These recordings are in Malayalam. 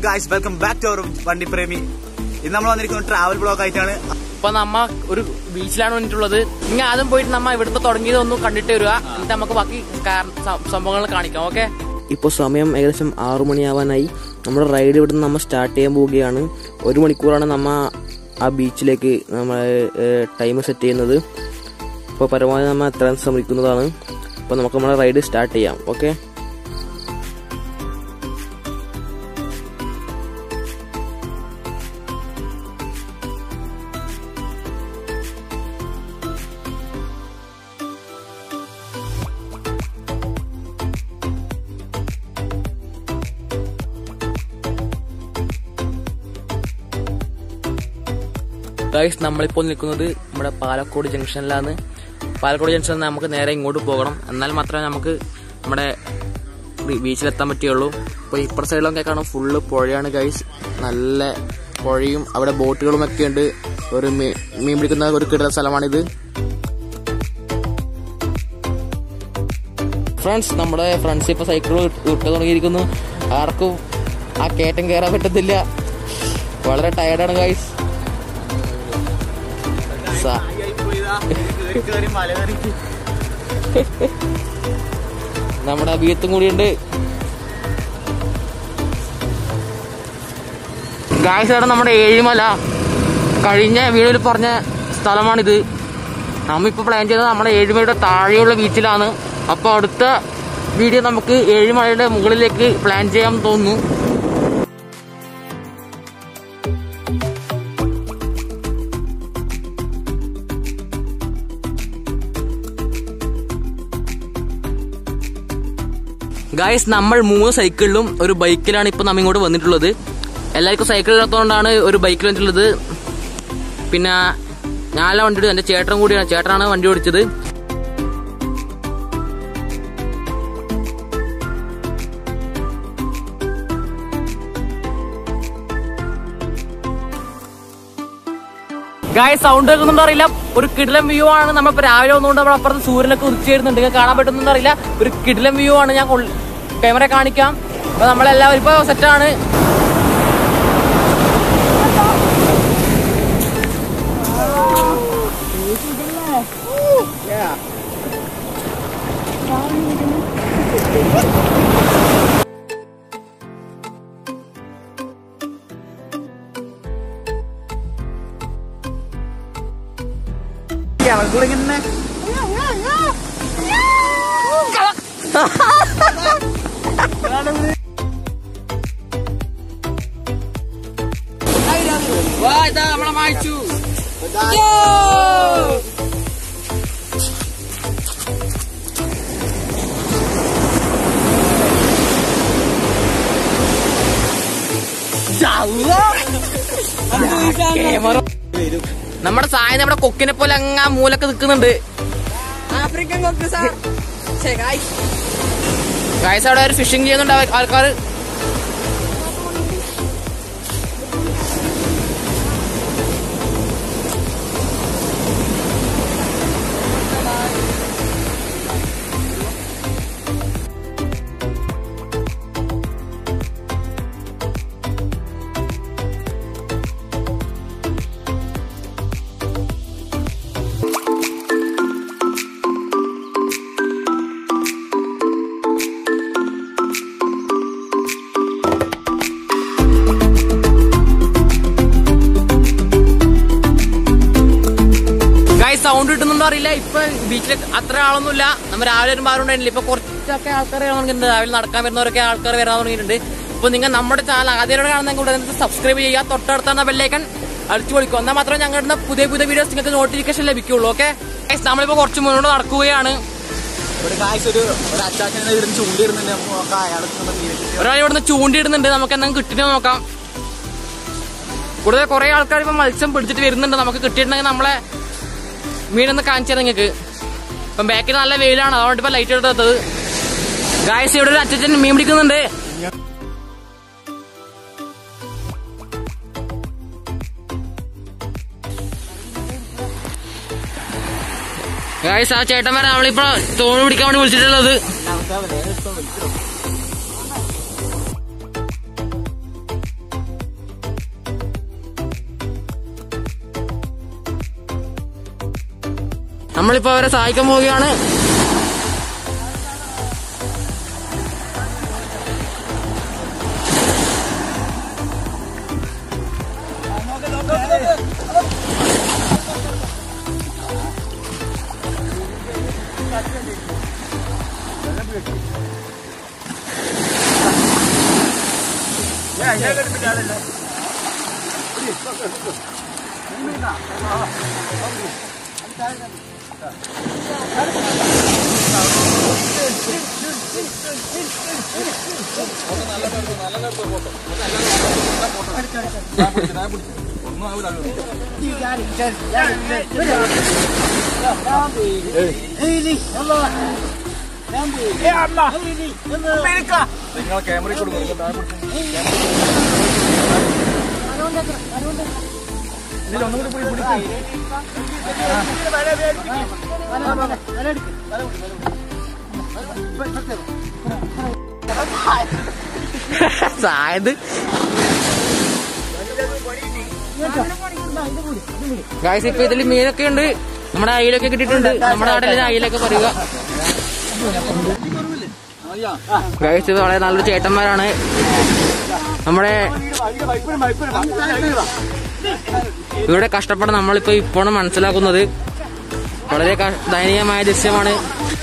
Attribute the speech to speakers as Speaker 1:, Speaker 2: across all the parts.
Speaker 1: Guys welcome back to our Vandi Premi ഇന്ന് നമ്മൾ വന്നിരിക്കുന്നത് ട്രാവൽ ബ്ലോഗ് ആയിട്ടാണ്
Speaker 2: ഇപ്പൊ നമ്മ ഒരു ബീച്ചിലാണ് വന്നിട്ടുള്ളത് ഇനി ആദ്യം പോയിട്ട് നമ്മ ഇവിടുത്തെ തുടങ്ങിയതൊന്നും കണ്ടിട്ട് വരിക എന്നിട്ട് നമുക്ക് ബാക്കി കാര- സം- സംഭവങ്ങൾ കാണിക്കാം ഓക്കെ
Speaker 3: ഇപ്പോൾ സമയം ഏകദേശം ആറു മണിയാവാനായി നമ്മുടെ റൈഡ് ഇവിടുന്ന് നമ്മൾ സ്റ്റാർട്ട് ചെയ്യാൻ പോവുകയാണ് ഒരു മണിക്കൂറാണ് നമ്മ ആ ബീച്ചിലേക്ക് നമ്മൾ ടൈം സെറ്റ് ചെയ്യുന്നത് അപ്പോൾ പരമാവധി നമ്മൾ എത്താൻ ശ്രമിക്കുന്നതാണ് അപ്പോൾ നമുക്ക് നമ്മുടെ റൈഡ് സ്റ്റാർട്ട് ചെയ്യാം ഓക്കെ
Speaker 2: ഗൈസ് നമ്മളിപ്പോൾ നിൽക്കുന്നത് നമ്മുടെ പാലക്കോട് ജംഗ്ഷനിലാണ് പാലക്കോട് ജംഗ്ഷനിൽ നിന്ന് നമുക്ക് നേരെ ഇങ്ങോട്ട് പോകണം എന്നാൽ മാത്രമേ നമുക്ക് നമ്മുടെ ബീ- ബീച്ചിലെത്താൻ പറ്റുകയുള്ളൂ അപ്പോൾ ഇപ്പുറ സൈഡിലൊക്കെ കാണും ഫുള്ള് പുഴയാണ് ഗൈസ് നല്ല പുഴയും അവിടെ ബോട്ടുകളും ഒക്കെ ഉണ്ട് ഒരു മീ- മീൻ പിടിക്കുന്ന ഒരു കിടന്ന സ്ഥലമാണിത് ഫ്രണ്ട്സ് നമ്മുടെ ഫ്രണ്ട്സ് ഇപ്പൊ സൈക്കിൾ വിട്ടു തുടങ്ങിയിരിക്കുന്നു ആർക്കും ആ കയറ്റം കയറാൻ പറ്റത്തില്ല വളരെ ടയർഡാണ് ഗൈസ് സ- നമ്മുടെ അഭിയത്തും കൂടിയുണ്ട് ഗായ്സ് ഏട്ടാ നമ്മുടെ ഏഴിമല കഴിഞ്ഞ വീഡിയോയിൽ പറഞ്ഞ സ്ഥലമാണിത് നമ്മിപ്പോൾ പ്ലാൻ ചെയ്തത് നമ്മുടെ ഏഴിമലയുടെ താഴെയുള്ള ബീച്ചിലാണ് അപ്പോൾ അടുത്ത വീഡിയോ നമുക്ക് ഏഴിമലയുടെ മുകളിലേക്ക് പ്ലാൻ ചെയ്യാൻ തോന്നുന്നു ഗായ്സ് നമ്മൾ മൂന്ന് സൈക്കിളിലും ഒരു ബൈക്കിലാണ് ഇപ്പൊ നമ്മ ഇങ്ങോട്ട് വന്നിട്ടുള്ളത് എല്ലാവർക്കും സൈക്കിൾ ഇല്ലാത്തതുകൊണ്ടാണ് ഒരു ബൈക്കിൽ വന്നിട്ടുള്ളത് പിന്നെ ഞാനല്ല വണ്ടി ഓടിച്ചത് എന്റെ ചേട്ടൻ കൂടിയാണ് ചേട്ടനാണ് വണ്ടി ഓടിച്ചത് ഗായ സൗണ്ട് കേൾക്കുന്നുണ്ടോ അറിയില്ല ഒരു കിടിലം വ്യൂ ആണ് നമ്മളിപ്പോ രാവിലെ വന്നുകൊണ്ട് നമ്മൾ അപ്പുറത്ത് സൂര്യനൊക്കെ ഉദിച്ചു വരുന്നുണ്ട് നിങ്ങൾക്ക് കാണാൻ പറ്റുന്നുണ്ടോ അറിയില്ല ഒരു കിടിലം വ്യൂ ആണ് ഞാൻ ക്യാമറ കാണിക്കാം അപ്പൊ നമ്മളെല്ലാവരും ഇപ്പൊ സെറ്റാണ്
Speaker 1: ഞങ്ങൾക്കൂടെ ഇങ്ങനെ
Speaker 2: നമ്മളെ വായിച്ചു നമ്മുടെ സായ നമ്മുടെ കൊക്കിനെ പോലെ അങ്ങ് ആ മൂലൊക്കെ നിൽക്കുന്നുണ്ട്
Speaker 4: ആഫ്രിക്കൻ കൊക്ക് സാർ ശരി
Speaker 2: ഗായ്സ് അവിടെ ഒരു ഫിഷിംഗ് ചെയ്യുന്നുണ്ട് ആൾക്കാർ ഗായ്സ് സൗണ്ട് കിട്ടുന്നുണ്ടോ അറിയില്ല ഇപ്പൊ ബീച്ചിൽ അത്ര ആളൊന്നുമില്ല നമ്മൾ രാവിലെ വരുമ്പോൾ ആരും ഉണ്ടായിട്ടില്ല ഇപ്പൊ കുറച്ചൊക്കെ ആൾക്കാർ തുടങ്ങിയിട്ടുണ്ട് രാവിലെ നടക്കാൻ വരുന്നവരൊക്കെ ആൾക്കാർ വരാൻ തുടങ്ങിയിട്ടുണ്ട് ഇപ്പൊ നിങ്ങൾ നമ്മുടെ ചാനൽ ആദ്യമായിട്ട് കാണുന്നെങ്കിൽ ഉടനെ സബ്സ്ക്രൈബ് ചെയ്യുക തൊട്ടടുത്തുന്ന ബെല്ലൈക്കൻ അടിച്ചു പൊളിക്കും എന്നാൽ മാത്രമേ ഞങ്ങളുടെ പുതിയ പുതിയ വീഡിയോസ് നിങ്ങൾക്ക് നോട്ടിഫിക്കേഷൻ ലഭിക്കുള്ളൂ ഓക്കെ നമ്മളിപ്പോ കുറച്ച് മുന്നോട്ട് നടക്കുകയാണ്
Speaker 1: ഒരു കാഴ്ച ഒരു ഒരു അച്ചാച്ചനെ ഇരുന്ന് ചൂണ്ടിയിരുന്നുണ്ട് നമുക്ക് നോക്കാം അയാൾക്ക് നമ്മുടെ മീനെ കിട്ടിയോ?
Speaker 2: ഒരാൾ ഇവിടുന്ന് ചൂണ്ടിയിടുന്നുണ്ട് നമുക്ക് എന്തെങ്കിലും കിട്ടിയിട്ട് നോക്കാം കൂടുതൽ കുറെ ആൾക്കാർ ഇപ്പൊ മത്സ്യം പിടിച്ചിട്ട് വരുന്നുണ്ട് നമുക്ക് കിട്ടിയിട്ടുണ്ടെങ്കിൽ നമ്മളെ മീനൊന്ന് കാണിച്ചത് നിങ്ങൾക്ക് ഇപ്പം ബാക്കിൽ നല്ല വെയിലാണ് അതുകൊണ്ട് ഇപ്പൊ ലൈറ്റ് എടുത്തത് ഗായസ് ഇവിടെ ഒരു അച്ഛൻ മീൻ പിടിക്കുന്നുണ്ട് ഗായ്സ് ആ ചേട്ടന്മാരെ നമ്മളിപ്പോ തോണി പിടിക്കാൻ വേണ്ടി വിളിച്ചിട്ടുള്ളത് നമ്മളിപ്പോ അവരെ സഹായിക്കാൻ പോവുകയാണ്
Speaker 1: നിങ്ങൾ ക്യാമറ കൊടുക്കും
Speaker 2: സായത് ഗായ്സ് ഇപ്പൊ ഇതിൽ മീനൊക്കെ ഉണ്ട് നമ്മുടെ അയിലൊക്കെ കിട്ടിയിട്ടുണ്ട് നമ്മുടെ നാട്ടിൽ അയിലൊക്കെ പറയുക ഗായ്സ് ഇത് വളരെ നല്ലൊരു ചേട്ടന്മാരാണ് നമ്മുടെ ഇവിടെ കഷ്ടപ്പാട് നമ്മളിപ്പോ ഇപ്പോഴാണ് മനസ്സിലാക്കുന്നത് വളരെ ക- ദയനീയമായ ദൃശ്യമാണ്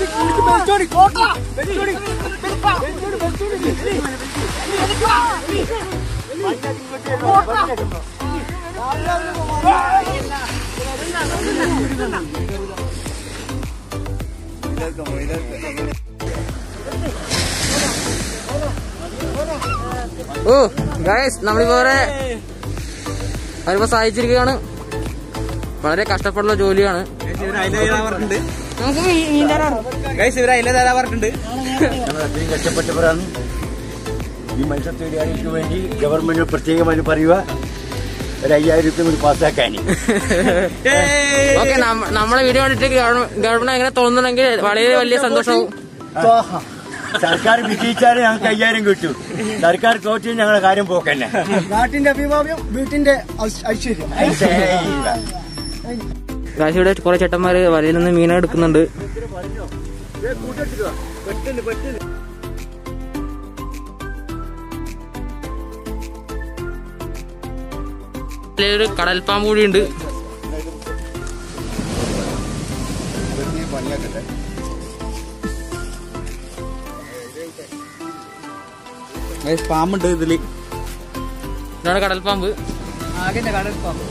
Speaker 2: ഓ ഗായസ് നമ്മളിപ്പോ ഇവിടെ അവരിപ്പോ സഹായിച്ചിരിക്കുകയാണ് വളരെ കഷ്ടപ്പെടുന്ന ജോലിയാണ്
Speaker 4: നമുക്ക് മീൻ തരാറ്
Speaker 1: ഗൈസ് ഇവരെ അതിലെ തരാ പറഞ്ഞിട്ടുണ്ട്
Speaker 5: ഞങ്ങൾ അത്രയും കഷ്ടപ്പെട്ടവരാണ് ഈ മത്സ്യത്തൊഴിലാളികൾക്ക് വേണ്ടി ഗവൺമെന്റ് പ്രത്യേകമായി പറയുക ഒരു അയ്യായിരം രൂപ കൂടി പാസ്സാക്കാൻ
Speaker 2: ഓക്കെ നമ്മളെ വീഡിയോ കണ്ടിട്ട് ഗവൺമെന്റ് എങ്ങനെ തോന്നുന്നുണ്ടെങ്കിൽ വളരെ വലിയ സന്തോഷവും
Speaker 5: സർക്കാർ വിജയിച്ചാലേ ഞങ്ങൾക്ക് അയ്യായിരം കിട്ടും സർക്കാർ തോറ്റ് ഞങ്ങളുടെ കാര്യം പോക്കന്നെ
Speaker 1: നാട്ടിന്റെ അഭിഭാവ്യം വീട്ടിന്റെ ഐശ്വര്യം
Speaker 2: ഗായ്സ് ഇവിടെ കുറെ ചേട്ടന്മാര് വലയിൽ നിന്ന് മീനെ എടുക്കുന്നുണ്ട് ഒരു കടൽപ്പാമ്പ് കൂടി ഉണ്ട്
Speaker 1: ഗൈസ് പാമ്പുണ്ട് ഇതില്
Speaker 2: ഇതാണ് കടൽപ്പാമ്പ്
Speaker 1: ആകെ കടൽ പാമ്പ്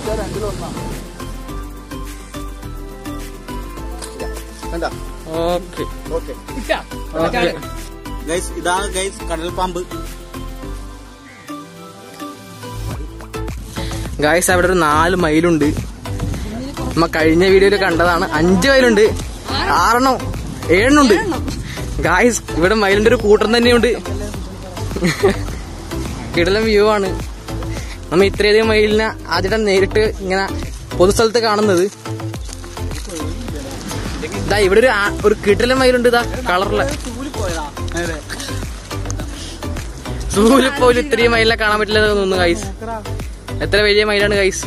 Speaker 1: കണ്ടാ
Speaker 2: ഓക്കെ
Speaker 1: ഓക്കെ
Speaker 2: ഓക്കെ
Speaker 1: ഗൈസ് ഇതാണ് ഗൈസ് കടൽ പാമ്പ്
Speaker 2: ഗായ്സ് അവിടെ ഒരു നാല് മൈലുണ്ട് നമ്മ കഴിഞ്ഞ വീഡിയോയിൽ കണ്ടതാണ് അഞ്ച് മൈലുണ്ട് ആറെണ്ണം ഏഴെണ്ണുണ്ട് ഗായ്സ് ഇവിടെ മൈലിന്റെ ഒരു കൂട്ടം തന്നെയുണ്ട് കിടലം വ്യൂ ആണ് നമ്മ ഇത്രയധികം മൈലിനെ ആദ്യമായിട്ട് നേരിട്ട് ഇങ്ങനെ പൊതുസ്ഥലത്ത് കാണുന്നത് ഇതാ ഇവിടെ ഒരു ആ- ഒരു കിടലം മയിലുണ്ട് ഇതാ കളറിലെ സൂര്യ പോലും ഇത്രയും മയിലിനെ കാണാൻ പറ്റില്ല എന്ന് തോന്നുന്നു ഗൈസ് എത്ര വലിയ മയിലാണ് ഗൈസ്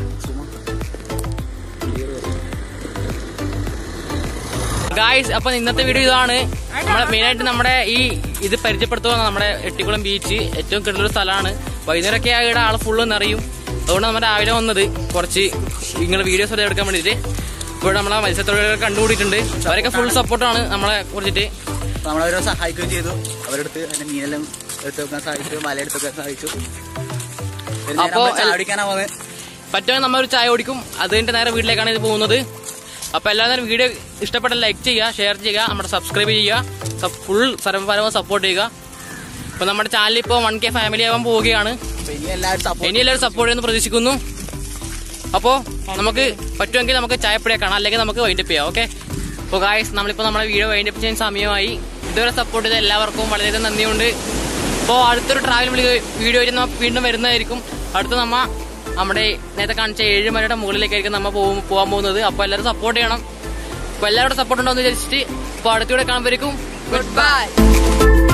Speaker 2: ഗായ്സ് അപ്പൊ ഇന്നത്തെ വീഡിയോ ഇതാണ് നമ്മളെ മെയിൻ ആയിട്ട് നമ്മുടെ ഈ ഇത് പരിചയപ്പെടുത്തുക നമ്മുടെ എട്ടിക്കുളം ബീച്ച് ഏറ്റവും കിട്ടുന്ന സ്ഥലമാണ് വൈകുന്നേരമൊക്കെ ഇവിടെ ആൾ ഫുള്ള് നിറയും അതുകൊണ്ട് നമ്മൾ രാവിലെ വന്നത് കുറച്ച് നിങ്ങളുടെ വീഡിയോസ് ഒക്കെ എടുക്കാൻ വേണ്ടിയിട്ട് ഇവിടെ നമ്മളെ മത്സ്യത്തൊഴിലാളികൾ കണ്ടുകൂടിയിട്ടുണ്ട് അവരൊക്കെ ഫുൾ സപ്പോർട്ടാണ് നമ്മളെ കുറിച്ചിട്ട്
Speaker 1: നമ്മളവരെ സഹായിക്കുകയും ചെയ്തു അവരെടുത്ത് അതിന്റെ മീനെല്ലാം എടുത്ത് വെക്കാൻ സഹായിച്ചു വല എടുത്ത് വെക്കാൻ സഹായിച്ചു
Speaker 2: അപ്പോ എൽ-
Speaker 1: ചാടിക്കാനാ പോകുന്നത്
Speaker 2: പറ്റുമെങ്കിൽ നമ്മൾ ഒരു ചായ കുടിക്കും അത് കഴിഞ്ഞിട്ട് നേരെ വീട്ടിലേക്കാണ് ഇത് പോകുന്നത് അപ്പൊ എല്ലാവരും വീഡിയോ ഇഷ്ടപ്പെട്ട ലൈക്ക് ചെയ്യുക ഷെയർ ചെയ്യുക നമ്മുടെ സബ്സ്ക്രൈബ് ചെയ്യുക ഫുൾ സർവപരമായി സപ്പോർട്ട് ചെയ്യുക അപ്പൊ നമ്മുടെ ചാനൽ ഇപ്പോൾ വൺ കെ ഫാമിലി ആവാൻ പോവുകയാണ്
Speaker 1: ഇനി എല്ലാവരും സപ്പോർട്ട്
Speaker 2: ഇനി എല്ലാവരും സപ്പോർട്ട് ചെയ്യുമെന്ന് പ്രതീക്ഷിക്കുന്നു അപ്പോൾ നമുക്ക് പറ്റുമെങ്കിൽ നമുക്ക് ചായപ്പടിയെ കാണാം അല്ലെങ്കിൽ നമുക്ക് വൈൻഡപ്പ് ചെയ്യാം ഓക്കെ അപ്പോൾ ഗായ്സ് നമ്മളിപ്പോൾ നമ്മുടെ വീഡിയോ വൈൻഡപ്പ് ചെയ്യാൻ സമയമായി ഇതുവരെ സപ്പോർട്ട് ചെയ്ത എല്ലാവർക്കും വളരെയധികം നന്ദിയുണ്ട് അപ്പോൾ അടുത്തൊരു ട്രാവൽ വീഡിയോ ആയിട്ട് നമ്മൾ വീണ്ടും വരുന്നതായിരിക്കും അടുത്ത നമ്മ നമ്മുടെ നേരത്തെ കാണിച്ച ഏഴുമലയുടെ മുകളിലേക്കായിരിക്കും നമ്മൾ പോകും പോകാൻ പോകുന്നത് അപ്പോൾ എല്ലാവരും സപ്പോർട്ട് ചെയ്യണം അപ്പോൾ എല്ലാവരുടെ സപ്പോർട്ട് ഉണ്ടോ എന്ന് വിചാരിച്ചിട്ട് അപ്പോൾ അടുത്തൂടെ കാണുമ്പോഴേക്കും ഗുഡ് ബൈ